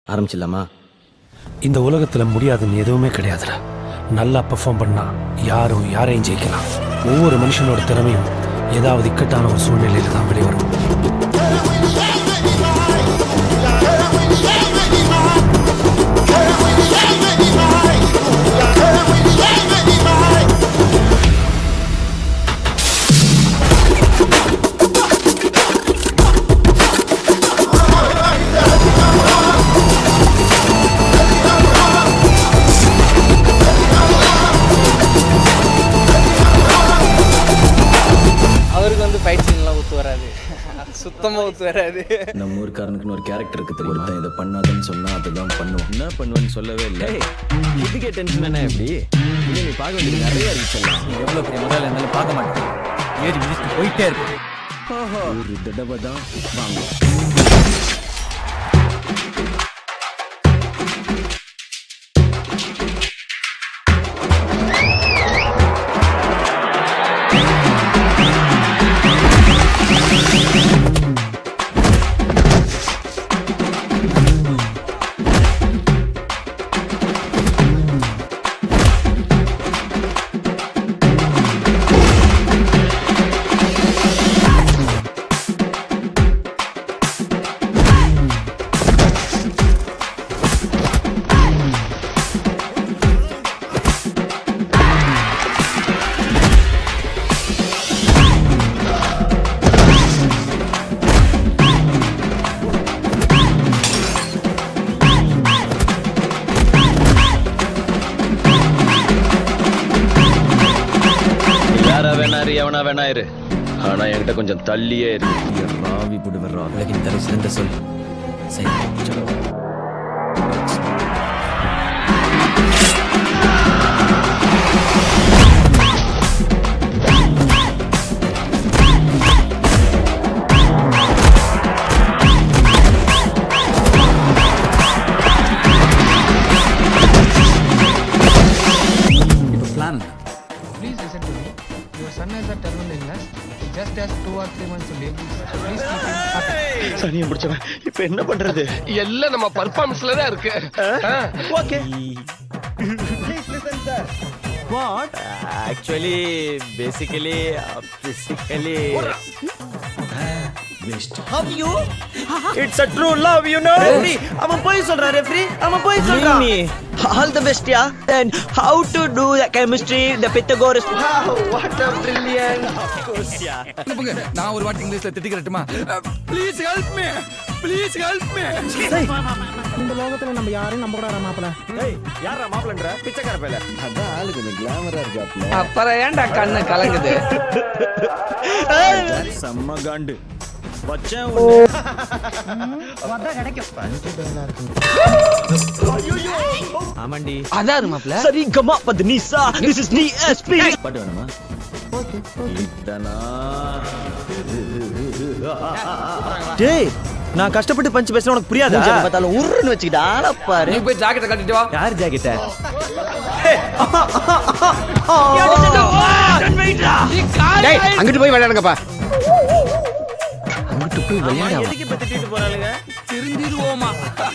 ஆரம்பிச்சிடலாமா இந்த உலகத்துல முடியாதுன்னு எதுவுமே கிடையாதுடா நல்லா பெர்ஃபார்ம் பண்ணா யாரும் யாரையும் ஜெயிக்கலாம் ஒவ்வொரு மனுஷனோட திறமையும் ஏதாவது இக்கட்டான ஒரு சூழ்நிலையில தான் வெளிவரும் அவருக்கு வந்து ஃபைட் சீன்லாம் ஒத்து வராது சுத்தமாக ஒத்து வராது நம்ம ஊருக்காரனுக்குன்னு ஒரு கேரக்டர் இருக்கு தெரியும் ஒருத்தன் இதை பண்ணாதன்னு சொன்னா அதுதான் பண்ணுவோம் என்ன பண்ணுவேன்னு சொல்லவே இல்லை இதுக்கே டென்ஷன் என்ன எப்படி இல்லை நீ பார்க்க வேண்டியது நிறைய இருக்கு சொல்லலாம் எவ்வளோ பெரிய முதல்ல இருந்தாலும் பார்க்க மாட்டேன் ஏறி மிதிச்சு போயிட்டே இருக்கும் ஒரு தடவை தான் வாங்குவோம் யாரா வேணாரு எவனா வேணா இரு ஆனா என்கிட்ட கொஞ்சம் தள்ளியே இரு ராவி புடுவர் ராவி உலகின் தலை சிறந்த சொல் சரி இப்போ plan Please listen to me. Your son has a terminal illness. He just has two or three months to live. Please keep him happy. சனியம் பிடிச்சவன் இப்ப என்ன பண்றது எல்லாம் நம்ம பர்ஃபார்மன்ஸ்ல தான் இருக்கு okay what actually basically physically waste it's a true love you no referee அவன் போய் சொல்றான் ரெஃப்ரி அவன் போய் சொல்றான் All the best, yeah. And how to do the chemistry, the Pythagoras. What a brilliant அனுப்புங்க நான் ஒரு வாட்டி இங்கிலீஷ்ல திட்டிக்கிறட்டுமா please help me please help me ஏய் யாரா மாப்ளன்ற பிச்சைக்கார பையல அதான் ஆளு கொஞ்சம் கிளாமரா இருக்காப்ல அப்புறம் ஏன்டா கண்ணு கலங்குது செம்ம காண்டு வச்சேன் ஆமாண்டி அதான் மாப்ள Sari Gama Padnisa. This is me, SP. பாட்டு வேணுமா இத்தனா டேய் நான் கஷ்டப்பட்டு பஞ்ச் பேசுறேன் உனக்கு புரியாதா பார்த்தாலும் உருன்னு வச்சுக்கிட்டு ஆள பாரு நீ போய் ஜாக்கெட்டை கட்டிட்டு வா யார் ஜாக்கெட்ட டேய் அங்கிட்டு போய் விளையாடுங்கப்பா அங்கிட்டு போய் விளையாட எதுக்கு இப்ப திட்டிட்டு போறாளுங்க திருந்திடுவோமா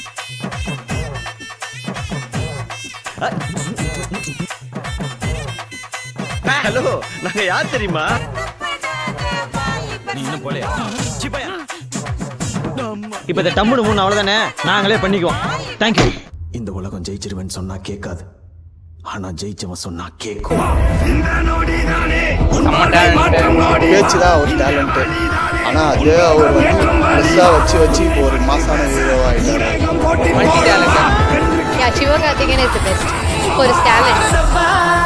ஹலோ நாங்க யார் தெரியுமா நீ இன்னும் போலையா சிப்பையா இப்போ இந்த டம்முடு மூணு அவ்வளவுதானே நாங்களே பண்ணிக்குவோம் தேங்க்யூ இந்த உலகம் ஜெயிச்சிருவேன்னு சொன்னா கேட்காது ஆனா ஜெயிச்சவன் சொன்னா கேட்கும் பேச்சு தான் ஒரு டேலண்ட்டு ஆனால் அது அவர் வந்து பெருசாக வச்சு வச்சு இப்போ ஒரு மாசான ஹீரோ ஆகிட்டாரு multi talent Yeah, Sivakarthikeyan is the best for his talent.